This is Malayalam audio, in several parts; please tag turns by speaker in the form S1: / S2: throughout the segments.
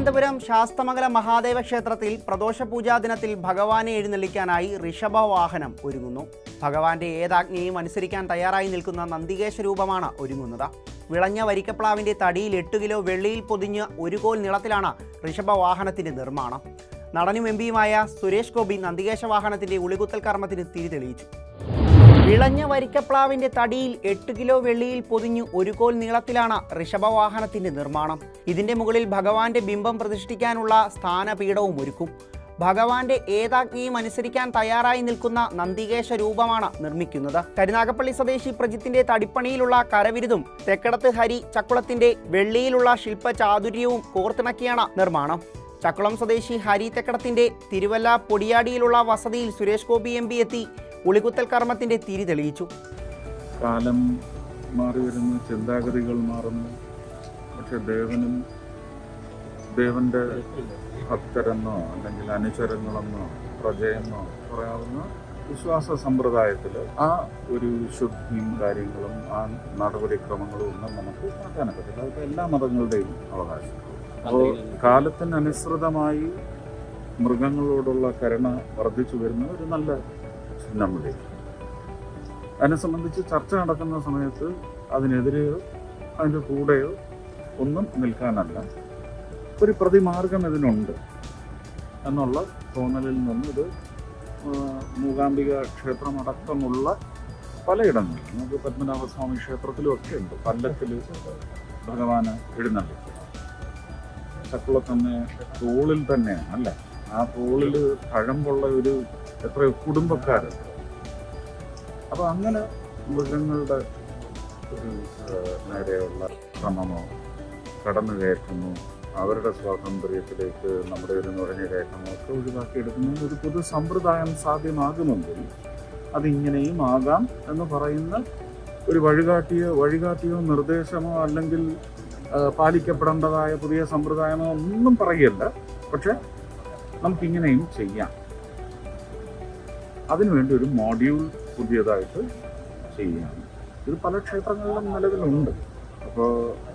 S1: തിരുവനന്തപുരം ശാസ്തമംഗല മഹാദേവ ക്ഷേത്രത്തിൽ പ്രദോഷപൂജാ ദിനത്തിൽ ഭഗവാനെ എഴുന്നള്ളിക്കാനായി ഋഷഭവാഹനം ഒരുങ്ങുന്നു ഭഗവാന്റെ ഏതാജ്ഞയും അനുസരിക്കാൻ തയ്യാറായി നിൽക്കുന്ന നന്ദികേശ രൂപമാണ് ഒരുങ്ങുന്നത് വിളഞ്ഞ വരിക്കപ്ലാവിന്റെ തടിയിൽ എട്ട് കിലോ വെള്ളിയിൽ പൊതിഞ്ഞ് ഒരു കോൽ നീളത്തിലാണ് ഋഷഭവാഹനത്തിന്റെ നിർമ്മാണം നടനും എം പിയുമായ സുരേഷ് ഗോപി നന്ദികേശ വാഹനത്തിന്റെ ഉളികുത്തൽ കർമ്മത്തിന് തിരി തെളിയിച്ചു വിളഞ്ഞ വരിക്കപ്ലാവിന്റെ തടിയിൽ എട്ട് കിലോ വെള്ളിയിൽ പൊതിഞ്ഞു ഒരു കോൽ നീളത്തിലാണ് ഋഷഭവാഹനത്തിന്റെ നിർമ്മാണം ഇതിന്റെ മുകളിൽ ഭഗവാന്റെ ബിംബം പ്രതിഷ്ഠിക്കാനുള്ള സ്ഥാനപീഠവും ഒരുക്കും ഭഗവാന്റെ ഏതാജ്ഞയും അനുസരിക്കാൻ തയ്യാറായി നിൽക്കുന്ന നന്ദികേശ രൂപമാണ് നിർമ്മിക്കുന്നത് കരുനാഗപ്പള്ളി സ്വദേശി പ്രജിത്തിന്റെ തടിപ്പണിയിലുള്ള കരവിരുതും തെക്കടത്ത് ഹരി ചക്കുളത്തിന്റെ വെള്ളിയിലുള്ള ശില്പ ചാതുര്യവും കോർത്തിണക്കിയാണ് നിർമ്മാണം ചക്കുളം സ്വദേശി ഹരി തെക്കടത്തിന്റെ തിരുവല്ല പൊടിയാടിയിലുള്ള വസതിയിൽ സുരേഷ് ഗോപി എം പി എത്തി ഉളികുത്തൽ കർമ്മത്തിന്റെ തിരി തെളിയിച്ചു
S2: കാലം മാറി വരുന്നു ചിന്താഗതികൾ മാറുന്നു പക്ഷെ ദേവനും ദേവന്റെ ഭക്തരെന്നോ അല്ലെങ്കിൽ അനുചരങ്ങളെന്നോ പ്രജയെന്നോ പറയാവുന്ന വിശ്വാസ സമ്പ്രദായത്തിൽ ആ ഒരു ശുദ്ധിയും കാര്യങ്ങളും ആ നടപടിക്രമങ്ങളും ഒന്നും നമുക്ക് മാറ്റാനൊക്കത്തില്ല അതൊക്കെ എല്ലാ മതങ്ങളുടെയും അവകാശം അപ്പോൾ കാലത്തിനനുസൃതമായി മൃഗങ്ങളോടുള്ള കരുണ വർദ്ധിച്ചു വരുന്ന ഒരു നല്ല ചിഹ്നം കൂടി അതിനെ സംബന്ധിച്ച് ചർച്ച നടക്കുന്ന സമയത്ത് അതിനെതിരെയോ അതിൻ്റെ കൂടെയോ ഒന്നും നിൽക്കാനല്ല ഒരു പ്രതിമാർഗം ഇതിനുണ്ട് എന്നുള്ള തോന്നലിൽ നിന്ന് ഇത് ആ, മൂകാംബിക ക്ഷേത്രമടക്കമുള്ള പലയിടങ്ങളിലും നമുക്ക് പത്മനാഭസ്വാമി ക്ഷേത്രത്തിലും ഒക്കെ ഉണ്ട് പല്ലത്തിൽ ഭഗവാന് എഴുന്നള്ളി ചക്കുളത്തന്നെ തോളിൽ തന്നെയാണ് അല്ലേ ആ തോളിൽ തഴമ്പുള്ള ഒരു എത്രയോ കുടുംബക്കാരുണ്ട് അപ്പൊ അങ്ങനെ മൃഗങ്ങളുടെ ഒരു ഏഹ്, നേരെയുള്ള ശ്രമമോ കടന്നു കയറ്റുന്നു അവരുടെ സ്വാതന്ത്ര്യത്തിലേക്ക് നമ്മുടെ ഒരു നുഴഞ്ഞു കയറ്റമോ ഒക്കെ ഒഴിവാക്കിയെടുക്കുന്ന ഒരു പൊതു സമ്പ്രദായം സാധ്യമാകുമെങ്കിൽ അതിങ്ങനെയും ആകാം എന്ന് പറയുന്ന ഒരു വഴികാട്ടിയോ വഴികാട്ടിയോ നിർദ്ദേശമോ അല്ലെങ്കിൽ ആ, പാലിക്കപ്പെടേണ്ടതായ പുതിയ സമ്പ്രദായമോ ഒന്നും പറയല്ല പക്ഷെ നമുക്കിങ്ങനെയും ചെയ്യാം അതിനുവേണ്ടി ഒരു മോഡ്യൂൾ പുതിയതായിട്ട് ചെയ്യാം ഇത് പല ക്ഷേത്രങ്ങളിലും നിലവിലുണ്ട് അപ്പോൾ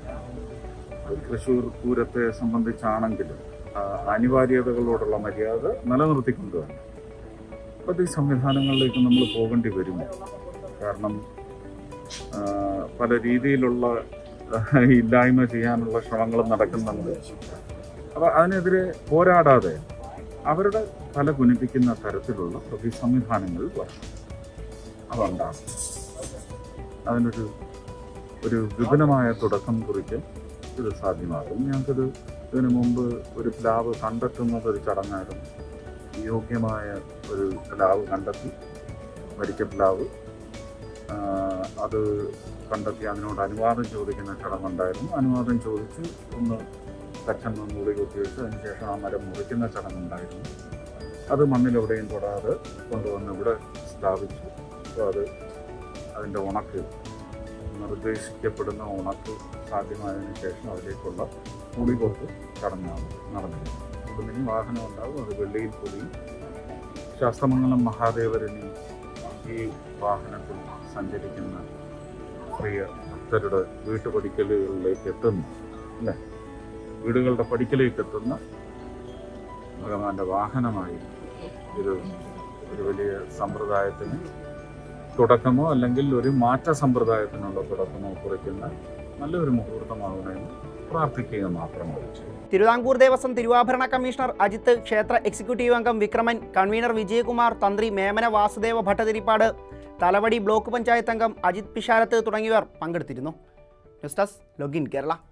S2: തൃശ്ശൂർ പൂരത്തെ സംബന്ധിച്ചാണെങ്കിലും ആ, അനിവാര്യതകളോടുള്ള മര്യാദ നിലനിർത്തിക്കൊണ്ട് വേണം അപ്പോൾ ഈ സംവിധാനങ്ങളിലേക്ക് നമ്മൾ പോകേണ്ടി വരും കാരണം ആ, പല രീതിയിലുള്ള ആ, ഇല്ലായ്മ ചെയ്യാനുള്ള ശ്രമങ്ങളും നടക്കുന്നുണ്ട് അപ്പോൾ അതിനെതിരെ പോരാടാതെ അവരുടെ തല കുനിപ്പിക്കുന്ന തരത്തിലുള്ള പ്രതി സംവിധാനങ്ങൾ വരണം അതുണ്ടാകും അതിനൊരു ഒരു വിപുലമായ തുടക്കം കുറിക്കാൻ ഇത് സാധ്യമാകും ഞങ്ങൾക്കിത് ഇതിനു മുമ്പ് ഒരു പ്ലാവ് കണ്ടെത്തുന്നത് ഒരു ചടങ്ങായിരുന്നു യോഗ്യമായ ഒരു പ്ലാവ് കണ്ടെത്തി വരിക്ക പ്ലാവ് ആ, അത് കണ്ടെത്തി അതിനോട് അനുവാദം ചോദിക്കുന്ന ചടങ്ങുണ്ടായിരുന്നു അനുവാദം ചോദിച്ച് ഒന്ന് കച്ചന്ന് മൂടി കുത്തിവെച്ച് അതിനുശേഷം ആ മരം മുറിക്കുന്ന ചടങ്ങുണ്ടായിരുന്നു അത് മണ്ണിലെവിടെയും തൊടാതെ കൊണ്ടുവന്ന് ഇവിടെ സ്ഥാപിച്ചു അപ്പോൾ അത് അതിൻ്റെ ഉണക്ക് നിർദ്ദേശിക്കപ്പെടുന്ന ഉണക്ക് സാധ്യമായതിനു ശേഷം അതിലേക്കുള്ള കുടികൊത്ത് ചടങ്ങാണ് നടന്നിരുന്നത് അപ്പം ഇനി വാഹനം ഉണ്ടാവും അത് വെള്ളിയിൽ പൊതിയും ശാസ്ത്രമംഗലം മഹാദേവരനി ഈ വാഹനത്തിൽ സഞ്ചരിക്കുന്ന പ്രിയ ഭക്തരുടെ വീട്ടുപടിക്കലുകളിലേക്ക് എത്തുന്നു അല്ലേ വീടുകളുടെ പടിക്കലേക്ക് എത്തുന്ന ഭഗവാന്റെ വാഹനമായി ഇത് ഒരു വലിയ സമ്പ്രദായത്തിന് തുടക്കമോ അല്ലെങ്കിൽ ഒരു മാറ്റ സമ്പ്രദായത്തിനുള്ള തുടക്കമോ കുറിക്കുന്ന നല്ലൊരു മുഹൂർത്തമാകണമെന്ന് പ്രാർത്ഥിക്കുക മാത്രമാണ്
S1: തിരുവിതാംകൂർ ദേവസ്വം തിരുവാഭരണ കമ്മീഷണർ അജിത്ത് ക്ഷേത്ര എക്സിക്യൂട്ടീവ് അംഗം വിക്രമൻ കൺവീനർ വിജയകുമാർ തന്ത്രി മേമന വാസുദേവ ഭട്ടതിരിപ്പാട് തലവടി ബ്ലോക്ക് പഞ്ചായത്ത് അംഗം അജിത് പിഷാരത്ത് തുടങ്ങിയവർ പങ്കെടുത്തിരുന്നു ന്യൂസ് ഡെസ്ക് ലൊഗിൻ കേരള